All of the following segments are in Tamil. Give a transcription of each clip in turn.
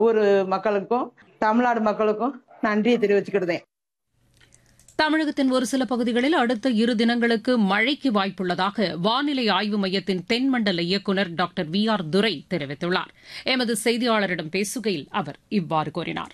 ஊர் மக்களுக்கும் தமிழ்நாடு மக்களுக்கும் நன்றியை தெரிவிச்சுக்கிடுதேன் தமிழகத்தின் ஒரு சில பகுதிகளில் அடுத்த இரு தினங்களுக்கு மழைக்கு வாய்ப்புள்ளதாக வானிலை ஆய்வு மையத்தின் தென்மண்டல இயக்குநர் டாக்டர் வி ஆர் துரை தெரிவித்துள்ளார் எமது செய்தியாளரிடம் பேசுகையில் அவர் இவ்வாறு கூறினார்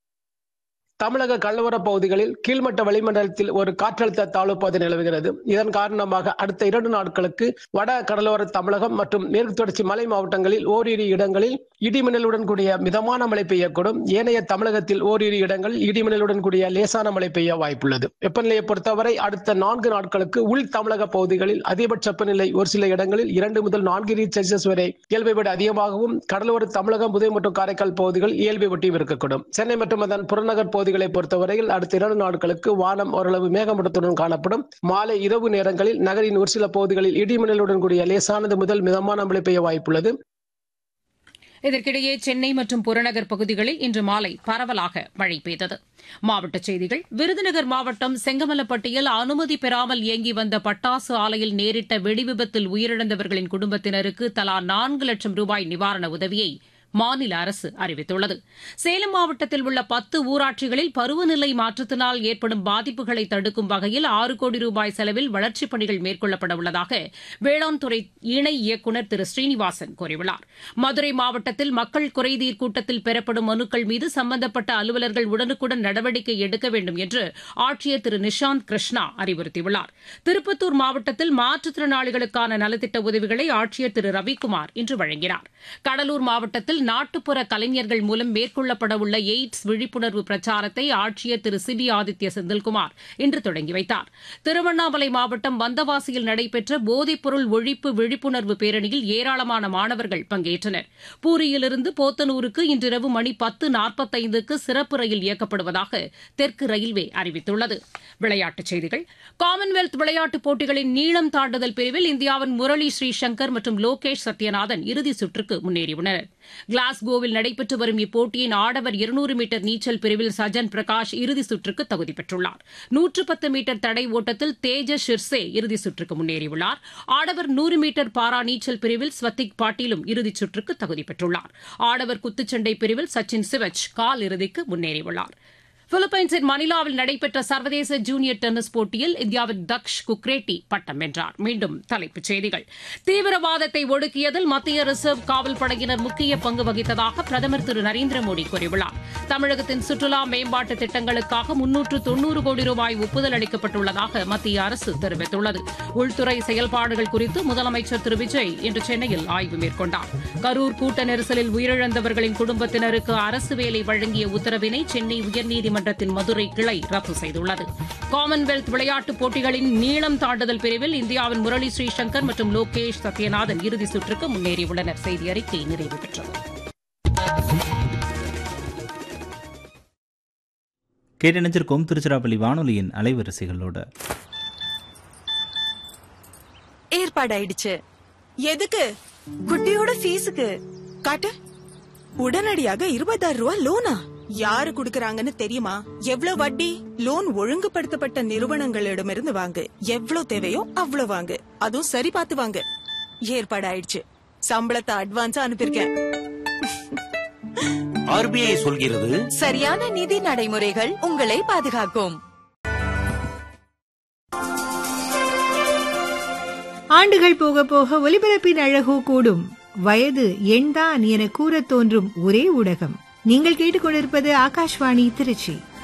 தமிழக கடலோர பகுதிகளில் கீழ்மட்ட வளிமண்டலத்தில் ஒரு காற்றழுத்த தாழ்வு பகுதி நிலவுகிறது இதன் காரணமாக அடுத்த இரண்டு நாட்களுக்கு வட கடலோர தமிழகம் மற்றும் மேற்கு தொடர்ச்சி மலை மாவட்டங்களில் ஓரிரு இடங்களில் இடிமின்னலுடன் கூடிய மிதமான மழை பெய்யக்கூடும் ஏனைய தமிழகத்தில் ஓரிரு இடங்களில் இடிமின்னலுடன் கூடிய லேசான மழை பெய்ய வாய்ப்புள்ளது வெப்பநிலையை பொறுத்தவரை அடுத்த நான்கு நாட்களுக்கு உள் தமிழக பகுதிகளில் அதிகபட்ச வெப்பநிலை ஒரு சில இடங்களில் இரண்டு முதல் நான்கு டிகிரி செல்சியஸ் வரை இயல்பை விட அதிகமாகவும் கடலோர தமிழகம் புதுவை மற்றும் காரைக்கால் பகுதிகள் இயல்பை ஒட்டியும் இருக்கக்கூடும் சென்னை மற்றும் அதன் புறநகர் பகுதிகளை பொறுத்தவரையில் அடுத்த இரண்டு நாட்களுக்கு வானம் ஓரளவு மேகமூட்டத்துடன் காணப்படும் மாலை இரவு நேரங்களில் நகரின் ஒரு சில பகுதிகளில் இடிமின்னலுடன் கூடிய லேசானது முதல் மிதமான மழை பெய்ய வாய்ப்புள்ளது இதற்கிடையே சென்னை மற்றும் புறநகர் பகுதிகளில் இன்று மாலை பரவலாக மழை பெய்தது மாவட்டச் செய்திகள் விருதுநகர் மாவட்டம் செங்கமலப்பட்டியில் அனுமதி பெறாமல் இயங்கி வந்த பட்டாசு ஆலையில் நேரிட்ட வெடிவிபத்தில் உயிரிழந்தவர்களின் குடும்பத்தினருக்கு தலா நான்கு லட்சம் ரூபாய் நிவாரண உதவியை மாநில அரசு அறிவித்துள்ளது சேலம் மாவட்டத்தில் உள்ள பத்து ஊராட்சிகளில் பருவநிலை மாற்றத்தினால் ஏற்படும் பாதிப்புகளை தடுக்கும் வகையில் ஆறு கோடி ரூபாய் செலவில் வளர்ச்சிப் பணிகள் மேற்கொள்ளப்பட உள்ளதாக வேளாண் துறை இணை இயக்குநர் திரு ஸ்ரீனிவாசன் கூறியுள்ளார் மதுரை மாவட்டத்தில் மக்கள் குறைதீர் கூட்டத்தில் பெறப்படும் மனுக்கள் மீது சம்பந்தப்பட்ட அலுவலர்கள் உடனுக்குடன் நடவடிக்கை எடுக்க வேண்டும் என்று ஆட்சியர் திரு நிஷாந்த் கிருஷ்ணா அறிவுறுத்தியுள்ளார் திருப்பத்தூர் மாவட்டத்தில் மாற்றுத்திறனாளிகளுக்கான நலத்திட்ட உதவிகளை ஆட்சியர் திரு ரவிக்குமார் இன்று வழங்கினார் கடலூர் மாவட்டத்தில் நாட்டுப்புற கலைஞர்கள் மூலம் மேற்கொள்ளப்பட உள்ள எய்ட்ஸ் விழிப்புணர்வு பிரச்சாரத்தை ஆட்சியர் திரு சிபி ஆதித்ய செந்தில்குமார் இன்று தொடங்கி வைத்தார் திருவண்ணாமலை மாவட்டம் வந்தவாசியில் நடைபெற்ற போதைப்பொருள் ஒழிப்பு விழிப்புணர்வு பேரணியில் ஏராளமான மாணவர்கள் பங்கேற்றனர் பூரியிலிருந்து போத்தனூருக்கு இன்றிரவு மணி பத்து நாற்பத்தைந்துக்கு சிறப்பு ரயில் இயக்கப்படுவதாக தெற்கு ரயில்வே அறிவித்துள்ளது விளையாட்டுச் செய்திகள் காமன்வெல்த் விளையாட்டுப் போட்டிகளின் நீளம் தாண்டுதல் பிரிவில் இந்தியாவின் முரளி ஸ்ரீசங்கர் மற்றும் லோகேஷ் சத்யநாதன் இறுதிச் சுற்றுக்கு முன்னேறியுள்ளனர் கிளாஸ்கோவில் நடைபெற்று வரும் இப்போட்டியின் ஆடவர் இருநூறு மீட்டர் நீச்சல் பிரிவில் சஜன் பிரகாஷ் இறுதிச் சுற்றுக்கு தகுதி பெற்றுள்ளார் நூற்று பத்து மீட்டர் தடை ஓட்டத்தில் தேஜஸ் ஷிர்சே இறுதிச் சுற்றுக்கு முன்னேறியுள்ளார் ஆடவர் நூறு மீட்டர் பாரா நீச்சல் பிரிவில் ஸ்வத்திக் பாட்டீலும் இறுதிச் சுற்றுக்கு தகுதி பெற்றுள்ளார் ஆடவர் குத்துச்சண்டை பிரிவில் சச்சின் சிவச் கால் இறுதிக்கு முன்னேறியுள்ளார் பிலிப்பைன்ஸின் மணிலாவில் நடைபெற்ற சர்வதேச ஜூனியர் டென்னிஸ் போட்டியில் இந்தியாவின் தக்ஷ் குக்ரேட்டி பட்டம் வென்றார் மீண்டும் தலைப்புச் செய்திகள் தீவிரவாதத்தை ஒடுக்கியதில் மத்திய ரிசர்வ் காவல் படையினர் முக்கிய பங்கு வகித்ததாக பிரதமர் திரு நரேந்திர மோடி கூறியுள்ளார் தமிழகத்தின் சுற்றுலா மேம்பாட்டு திட்டங்களுக்காக முன்னூற்று தொன்னூறு கோடி ரூபாய் ஒப்புதல் அளிக்கப்பட்டுள்ளதாக மத்திய அரசு தெரிவித்துள்ளது உள்துறை செயல்பாடுகள் குறித்து முதலமைச்சர் திரு விஜய் இன்று சென்னையில் ஆய்வு மேற்கொண்டார் கரூர் கூட்ட நெரிசலில் உயிரிழந்தவர்களின் குடும்பத்தினருக்கு அரசு வேலை வழங்கிய உத்தரவினை சென்னை உயர்நீதிமன்றத்தின் மதுரை கிளை ரத்து செய்துள்ளது காமன்வெல்த் விளையாட்டுப் போட்டிகளின் நீளம் தாண்டுதல் பிரிவில் இந்தியாவின் முரளி ஸ்ரீசங்கர் மற்றும் லோகேஷ் சத்யநாதன் இறுதிச் சுற்றுக்கு முன்னேறியுள்ளனர் செய்தி அறிக்கை நிறைவு பெற்றது கேட்டணிஞ்சிருக்கோம் திருச்சிராப்பள்ளி வானொலியின் அலைவரிசைகளோட ஏற்பாடாயிடுச்சு எதுக்கு குட்டியோட ஃபீஸுக்கு காட்டு உடனடியாக இருபதாயிரம் ரூபாய் லோனா யாரு குடுக்கறாங்கன்னு தெரியுமா எவ்வளவு வட்டி லோன் ஒழுங்குபடுத்தப்பட்ட நிறுவனங்களிடமிருந்து வாங்கு எவ்வளவு தேவையோ அவ்வளவு வாங்கு அதுவும் சரி பார்த்து வாங்கு ஏற்பாடாயிடுச்சு சம்பளத்தை அட்வான்ஸா அனுப்பியிருக்கேன் ஆர்பிஐ சொல்கிறது சரியான நிதி நடைமுறைகள் உங்களை பாதுகாக்கும் ஆண்டுகள் போக போக ஒலிபரப்பின் அழகோ கூடும் வயது எண்தான் என கூறத் தோன்றும் ஒரே ஊடகம் நீங்கள் கேட்டுக்கொண்டிருப்பது ஆகாஷ்வாணி திருச்சி